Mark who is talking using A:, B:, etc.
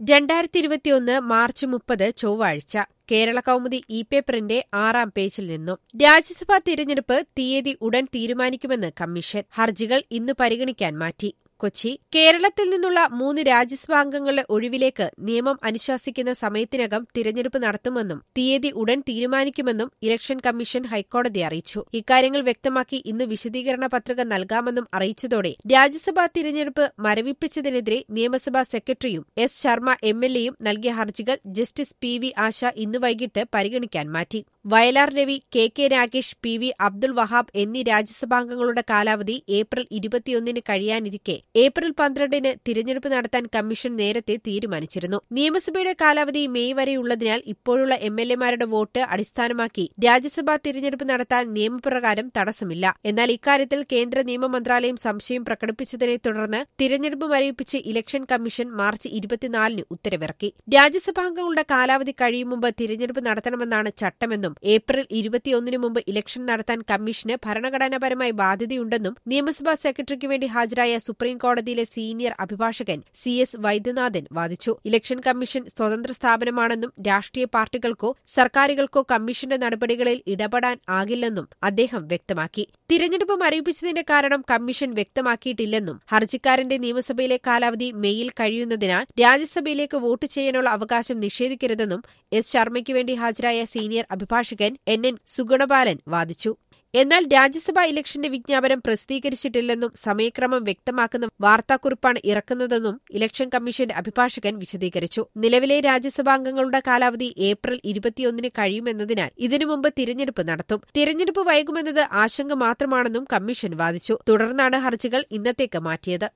A: രണ്ടായിരത്തി ഇരുപത്തിയൊന്ന് മാർച്ച് മുപ്പത് ചൊവ്വാഴ്ച കേരള കൗമുദി ഇ പേപ്പറിന്റെ ആറാം പേജിൽ നിന്നും രാജ്യസഭാ തിരഞ്ഞെടുപ്പ് തീയതി ഉടൻ തീരുമാനിക്കുമെന്ന് കമ്മീഷൻ ഹർജികൾ ഇന്ന് പരിഗണിക്കാൻ മാറ്റി കൊച്ചി കേരളത്തിൽ നിന്നുള്ള മൂന്ന് രാജ്യസഭാ അംഗങ്ങളുടെ ഒഴിവിലേക്ക് നിയമം അനുശാസിക്കുന്ന സമയത്തിനകം തിരഞ്ഞെടുപ്പ് നടത്തുമെന്നും തീയതി ഉടൻ തീരുമാനിക്കുമെന്നും ഇലക്ഷൻ കമ്മീഷൻ ഹൈക്കോടതി അറിയിച്ചു ഇക്കാര്യങ്ങൾ വ്യക്തമാക്കി ഇന്ന് വിശദീകരണ പത്രിക നൽകാമെന്നും അറിയിച്ചതോടെ രാജ്യസഭാ തിരഞ്ഞെടുപ്പ് മരവിപ്പിച്ചതിനെതിരെ നിയമസഭാ സെക്രട്ടറിയും എസ് ശർമ്മ എം എൽ എയും നൽകിയ ഹർജികൾ ജസ്റ്റിസ് പി വി ആശ ഇന്ന് വൈകിട്ട് പരിഗണിക്കാൻ മാറ്റി Vayalar Ravi K K Ragesh P V Abdul Wahab എന്നീ രാജ്യസഭാംഗങ്ങളുടെ കാലാവധി ഏപ്രിൽ ഇരുപത്തിയൊന്നിന് കഴിയാനിരിക്കെ ഏപ്രിൽ പന്ത്രണ്ടിന് തിരഞ്ഞെടുപ്പ് നടത്താൻ കമ്മീഷൻ നേരത്തെ തീരുമാനിച്ചിരുന്നു നിയമസഭയുടെ കാലാവധി മെയ് വരെയുള്ളതിനാൽ ഇപ്പോഴുള്ള എം എൽ എമാരുടെ വോട്ട് അടിസ്ഥാനമാക്കി രാജ്യസഭാ തിരഞ്ഞെടുപ്പ് നടത്താൻ നിയമപ്രകാരം തടസ്സമില്ല എന്നാൽ ഇക്കാര്യത്തിൽ കേന്ദ്ര നിയമ മന്ത്രാലയം സംശയം പ്രകടിപ്പിച്ചതിനെ തുടർന്ന് തിരഞ്ഞെടുപ്പ് മരവിപ്പിച്ച് ഇലക്ഷൻ കമ്മീഷൻ മാർച്ച് ഇരുപത്തിനാലിന് ഉത്തരവിറക്കി രാജ്യസഭാംഗങ്ങളുടെ കാലാവധി കഴിയും മുമ്പ് തിരഞ്ഞെടുപ്പ് നടത്തണമെന്നാണ് ചട്ടമെന്നും ഏപ്രിൽ ഇരുപത്തിയൊന്നിന് മുമ്പ് ഇലക്ഷൻ നടത്താൻ കമ്മീഷന് ഭരണഘടനാപരമായി ബാധ്യതയുണ്ടെന്നും നിയമസഭാ സെക്രട്ടറിക്ക് വേണ്ടി ഹാജരായ സുപ്രീം കോടതിയിലെ സീനിയർ അഭിഭാഷകൻ സി എസ് വൈദ്യനാഥൻ വാദിച്ചു ഇലക്ഷൻ കമ്മീഷൻ സ്വതന്ത്ര സ്ഥാപനമാണെന്നും രാഷ്ട്രീയ പാർട്ടികൾക്കോ സർക്കാരുകൾക്കോ കമ്മീഷന്റെ നടപടികളിൽ ഇടപെടാൻ ആകില്ലെന്നും അദ്ദേഹം വ്യക്തമാക്കി തിരഞ്ഞെടുപ്പ് മരവിപ്പിച്ചതിന്റെ കാരണം കമ്മീഷൻ വ്യക്തമാക്കിയിട്ടില്ലെന്നും ഹർജിക്കാരന്റെ നിയമസഭയിലെ കാലാവധി മെയ്യിൽ കഴിയുന്നതിനാൽ രാജ്യസഭയിലേക്ക് വോട്ട് ചെയ്യാനുള്ള അവകാശം നിഷേധിക്കരുതെന്നും എസ് ശർമ്മയ്ക്ക് വേണ്ടി ഹാജരായ സീനിയർ അഭിഭാഷകൻ എൻ എൻ സുഗുണപാലൻ വാദിച്ചു എന്നാൽ രാജ്യസഭാ ഇലക്ഷന്റെ വിജ്ഞാപനം പ്രസിദ്ധീകരിച്ചിട്ടില്ലെന്നും സമയക്രമം വ്യക്തമാക്കുന്ന വാർത്താക്കുറിപ്പാണ് ഇറക്കുന്നതെന്നും ഇലക്ഷൻ കമ്മീഷന്റെ അഭിഭാഷകൻ വിശദീകരിച്ചു നിലവിലെ രാജ്യസഭാംഗങ്ങളുടെ കാലാവധി ഏപ്രിൽ ഇരുപത്തിയൊന്നിന് കഴിയുമെന്നതിനാൽ ഇതിനു മുമ്പ് തിരഞ്ഞെടുപ്പ് നടത്തും തിരഞ്ഞെടുപ്പ് വൈകുമെന്നത് ആശങ്ക മാത്രമാണെന്നും കമ്മീഷൻ വാദിച്ചു തുടർന്നാണ് ഹർജികൾ ഇന്നത്തേക്ക് മാറ്റിയത്